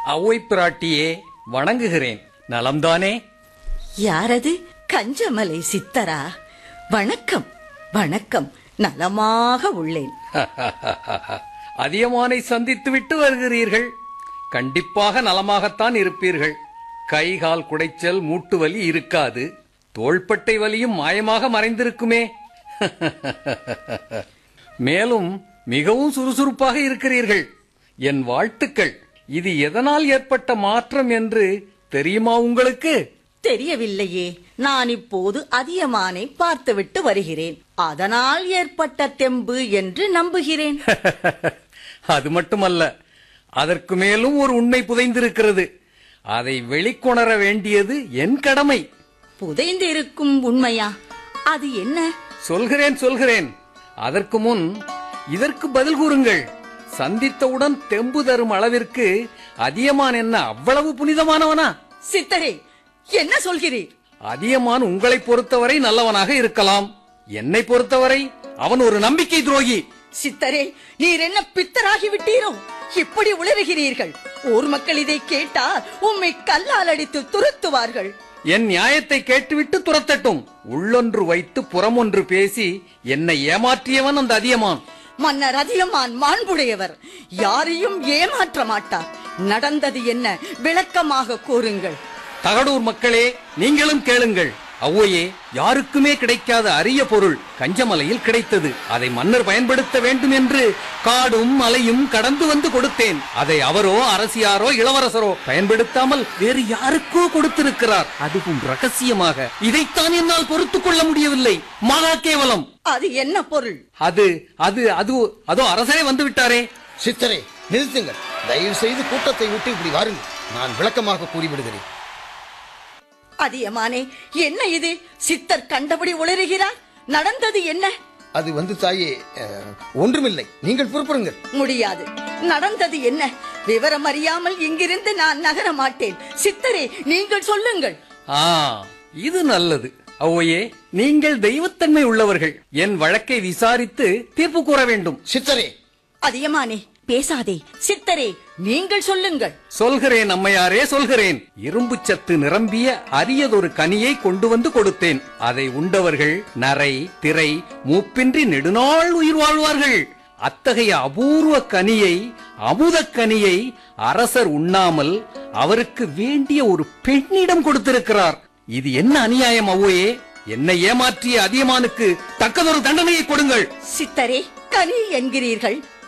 அவ்வை பிராட்டியே வணங்குகிறேன் நலம்தானே யாரது கஞ்சமலை சித்தரா வணக்கம் வணக்கம் நலமாக உள்ளேன் அதியமானை சந்தித்து விட்டு வருகிறீர்கள் கண்டிப்பாக நலமாகத்தான் இருப்பீர்கள் கை கால் குடைச்சல் மூட்டு வலி இருக்காது தோள்பட்டை வலியும் மாயமாக மறைந்திருக்குமே மேலும் மிகவும் சுறுசுறுப்பாக இருக்கிறீர்கள் என் வாழ்த்துக்கள் இது எதனால் ஏற்பட்ட மாற்றம் என்று தெரியுமா உங்களுக்கு தெரியவில்லையே நான் இப்போது அதியமானை பார்த்துவிட்டு வருகிறேன் அதனால் ஏற்பட்ட தெம்பு என்று நம்புகிறேன் அது மட்டுமல்ல அதற்கு மேலும் ஒரு உண்மை புதைந்திருக்கிறது அதை வெளிக்கொணர வேண்டியது என் கடமை புதைந்திருக்கும் உண்மையா அது என்ன சொல்கிறேன் சொல்கிறேன் அதற்கு முன் இதற்கு பதில் கூறுங்கள் சந்தித்தவுடன் தெம்பு தரும் அளவிற்கு அதியமான் என்ன அவ்வளவு புனிதமானவனா சித்தரே என்ன சொல்கிறீர் அதியமான் உங்களை பொறுத்தவரை நல்லவனாக இருக்கலாம் என்னை பொறுத்தவரை அவன் ஒரு நம்பிக்கை துரோகி சித்தரே நீர் என்ன பித்தராகி விட்டீரோ இப்படி உளறுகிறீர்கள் ஊர் மக்கள் இதை கேட்டால் உம்மை கல்லால் அடித்து துரத்துவார்கள் என் நியாயத்தை கேட்டுவிட்டு துரத்தட்டும் உள்ளொன்று வைத்து புறமொன்று பேசி என்னை ஏமாற்றியவன் அந்த அதியமான் மன்னர் அதியமான் மாண்புடையவர் யாரையும் ஏமாற்ற மாட்டார் நடந்தது என்ன விளக்கமாக கூறுங்கள் தகடூர் மக்களே நீங்களும் கேளுங்கள் அவ்வையே யாருக்குமே கிடைக்காத அரிய பொருள் கஞ்சமலையில் கிடைத்தது அதை மன்னர் பயன்படுத்த வேண்டும் என்று காடும் மலையும் கடந்து வந்து கொடுத்தேன் அதை அவரோ அரசியாரோ இளவரசரோ பயன்படுத்தாமல் வேறு யாருக்கோ கொடுத்திருக்கிறார் அதுவும் ரகசியமாக இதைத்தான் என்னால் பொறுத்துக் கொள்ள முடியவில்லை மகா கேவலம் அது என்ன பொருள் அது அது அது அதோ அரசரே வந்து விட்டாரே சித்தரே நிறுத்துங்கள் தயவு செய்து கூட்டத்தை விட்டு இப்படி வாருங்கள் நான் விளக்கமாக கூறிவிடுகிறேன் அதியமானே என்ன இது சித்தர் கண்டபடி உளறுகிறார் நடந்தது என்ன அது வந்து தாயே அஹ், ஒன்றுமில்லை நீங்கள் புறப்படுங்கள் முடியாது நடந்தது என்ன விவரம் அறியாமல் இங்கிருந்து நான் நகர மாட்டேன் சித்தரே நீங்கள் சொல்லுங்கள் ஆ இது நல்லது அவ்வையே நீங்கள் தெய்வத்தன்மை உள்ளவர்கள் என் வழக்கை விசாரித்து தீர்ப்பு கூற வேண்டும் சித்தரே அதியமானே பேசாதே சித்தரே நீங்கள் சொல்லுங்கள் சொல்கிறேன் அம்மையாரே சொல்கிறேன் இரும்பு சத்து நிரம்பிய அரியதொரு கனியை கொண்டு வந்து கொடுத்தேன் அதை உண்டவர்கள் நரை திரை மூப்பின்றி நெடுநாள் உயிர் வாழ்வார்கள் அத்தகைய அபூர்வ கனியை அமுதக் கனியை அரசர் உண்ணாமல் அவருக்கு வேண்டிய ஒரு பெண்ணிடம் கொடுத்திருக்கிறார் இது என்ன அநியாயம் அவ்வையே என்னை ஏமாற்றிய அதியமானுக்கு தக்கதொரு தண்டனையை கொடுங்கள் சித்தரே கனி என்கிறீர்கள்